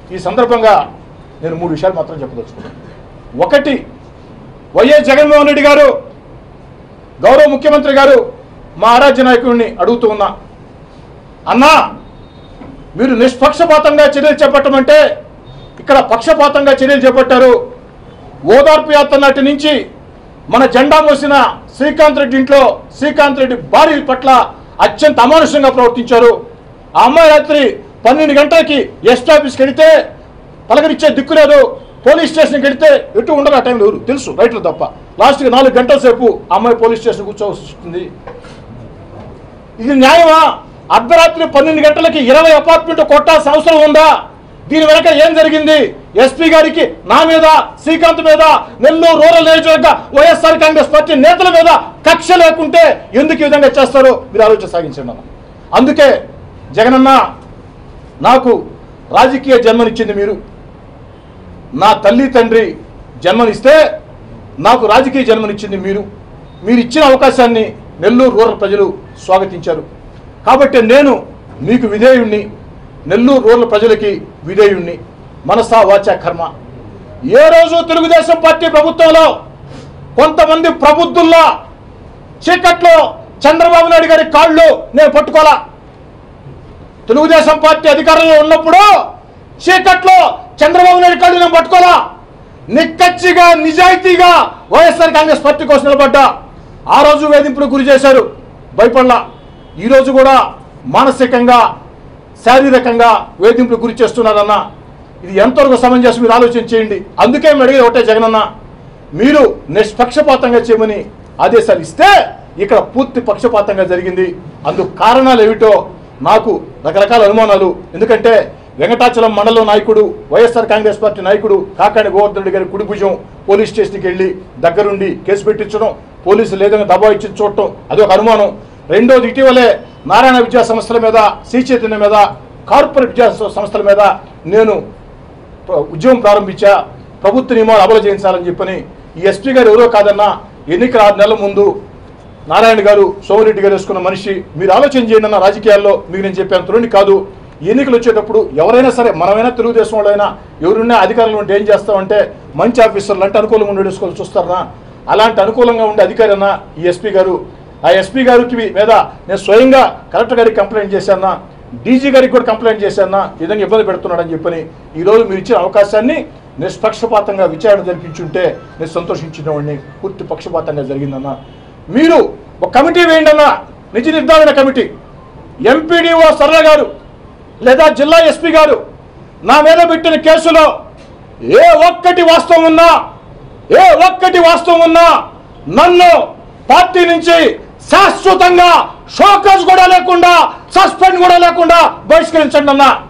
ఈ సందర్భంగా నేను మూడు విషయాలు మాత్రం చెప్పదలుచుకున్నాను ఒకటి వైఎస్ జగన్మోహన్ రెడ్డి గారు గౌరవ ముఖ్యమంత్రి గారు మా ఆరాధ్య నాయకుడిని అడుగుతూ ఉన్నా అన్నా మీరు నిష్పక్షపాతంగా చర్యలు చేపట్టమంటే ఇక్కడ పక్షపాతంగా చర్యలు చేపట్టారు ఓదార్పు యాత్ర నాటి నుంచి మన జెండా మోసిన శ్రీకాంత్ రెడ్డి ఇంట్లో శ్రీకాంత్ రెడ్డి భార్య పట్ల అత్యంత అమానుషంగా ప్రవర్తించారు ఆ అమ్మాయి రాత్రి పన్నెండు గంటలకి ఎస్ట్ ఆఫీస్కి వెళితే పలకరించే దిక్కు లేదు పోలీస్ స్టేషన్కి వెళితే ఎటు ఉండరు ఆ టైంలో ఎవరు తెలుసు రైట్లు తప్ప లాస్ట్కి నాలుగు గంటల సేపు ఆ అమ్మాయి పోలీస్ స్టేషన్ కూర్చోవలసి వస్తుంది ఇది న్యాయమా అర్ధరాత్రి పన్నెండు గంటలకి ఇరవై అపార్ట్మెంట్ కొట్టాల్సిన అవసరం ఉందా దీని వెనక ఏం జరిగింది ఎస్పీ గారికి నా మీద శ్రీకాంత్ మీద నెల్లూరు రూరల్ నియోజకవర్గ వైఎస్ఆర్ కాంగ్రెస్ పార్టీ నేతల మీద కక్ష లేకుంటే ఎందుకు ఈ విధంగా చేస్తారో మీరు ఆలోచన సాగించండి అన్న అందుకే జగనన్న నాకు రాజకీయ జన్మనిచ్చింది మీరు నా తల్లి తండ్రి జన్మనిస్తే నాకు రాజకీయ జన్మనిచ్చింది మీరు మీరు ఇచ్చిన అవకాశాన్ని నెల్లూరు రూరల్ ప్రజలు స్వాగతించారు కాబట్టి నేను మీకు విధేయుణ్ణి నెల్లూరు రూరల్ ప్రజలకి విధేయుణ్ణి మనసా వాచా కర్మ ఏ రోజు తెలుగుదేశం పార్టీ ప్రభుత్వంలో కొంతమంది ప్రబుద్ధుల్లా చీకట్లో చంద్రబాబు నాయుడు గారి కాళ్ళు నేను పట్టుకోలా తెలుగుదేశం పార్టీ అధికారంలో ఉన్నప్పుడు చీకట్లో చంద్రబాబు నాయుడు కాళ్ళు నేను పట్టుకోలా నిక్కచ్చిగా నిజాయితీగా వైఎస్ఆర్ కాంగ్రెస్ పార్టీ కోసం నిలబడ్డా ఆ రోజు వేధింపులు గురి చేశారు భయపడలా ఈరోజు కూడా మానసికంగా శారీరకంగా వేధింపులు గురి చేస్తున్నారన్న ఇది ఎంతవరకు సమంజసం మీరు ఆలోచన చేయండి అందుకే మేము అడిగేది ఒకటే జగనన్న మీరు నిష్పక్షపాతంగా చేయమని ఆదేశాలు ఇస్తే ఇక్కడ పూర్తి పక్షపాతంగా జరిగింది అందుకు కారణాలు ఏమిటో నాకు రకరకాల అనుమానాలు ఎందుకంటే వెంకటాచలం మండలం నాయకుడు వైఎస్ఆర్ కాంగ్రెస్ పార్టీ నాయకుడు కాకాని గోవర్ధన్ రెడ్డి గారి కుడి భుజం పోలీస్ స్టేషన్కి వెళ్ళి దగ్గరుండి కేసు పెట్టించడం పోలీసులు ఏదైనా దబా ఇచ్చి చూడటం అది ఒక అనుమానం రెండోది ఇటీవలే నారాయణ విద్యా సంస్థల మీద శ్రీ చైతన్య మీద కార్పొరేట్ విద్యా సంస్థల మీద నేను ప్ర- ఉద్యమం ప్రారంభించా ప్రభుత్వ నియమాలు అమలు చేయించాలని చెప్పని ఈ ఎస్పీ గారు ఎవరో కాదన్నా ఎన్నికల ఆరు నెలల ముందు నారాయణ గారు సోమిరెడ్డి గారు వేసుకున్న మనిషి మీరు ఆలోచన చేయండి అన్న రాజకీయాల్లో మీకు నేను చెప్పాను తురుని కాదు ఎన్నికలు వచ్చేటప్పుడు ఎవరైనా సరే మనమైనా తెలుగుదేశం వాళ్ళైనా ఎవరున్నా అధికారులు ఉంటే ఏం చేస్తామంటే మంచి ఆఫీసర్లు అంటే అనుకూలంగా ఉండి వేసుకోవాలి చూస్తారనా అలాంటి అనుకూలంగా ఉండే అధికారి అన్న ఈ ఎస్పీ గారు ఆ ఎస్పీ గారికి మీద నేను స్వయంగా కలెక్టర్ గారికి కంప్లైంట్ చేశానా డీజీ గారికి కూడా కంప్లైంట్ చేశానా ఈ విధంగా ఇబ్బంది పెడుతున్నాడని చెప్పని ఈరోజు మీరు ఇచ్చిన అవకాశాన్ని నిష్పక్షపాతంగా విచారణ జరిపించుంటే నేను సంతోషించినవాడిని పూర్తి పక్షపాతంగా జరిగిందన్న మీరు ఒక కమిటీ వేయండి అన్న నిజ నిర్ధారణ కమిటీ ఎంపీడీఓ సరళ గారు లేదా జిల్లా ఎస్పీ గారు నా మీద పెట్టిన కేసులో ఏ ఒక్కటి వాస్తవం ఉన్నా ఏ ఒక్కటి వాస్తవం ఉన్నా నన్ను పార్టీ నుంచి శాశ్వతంగా షోకాజ్ కూడా లేకుండా సస్పెండ్ కూడా లేకుండా బహిష్కరించండి అన్నా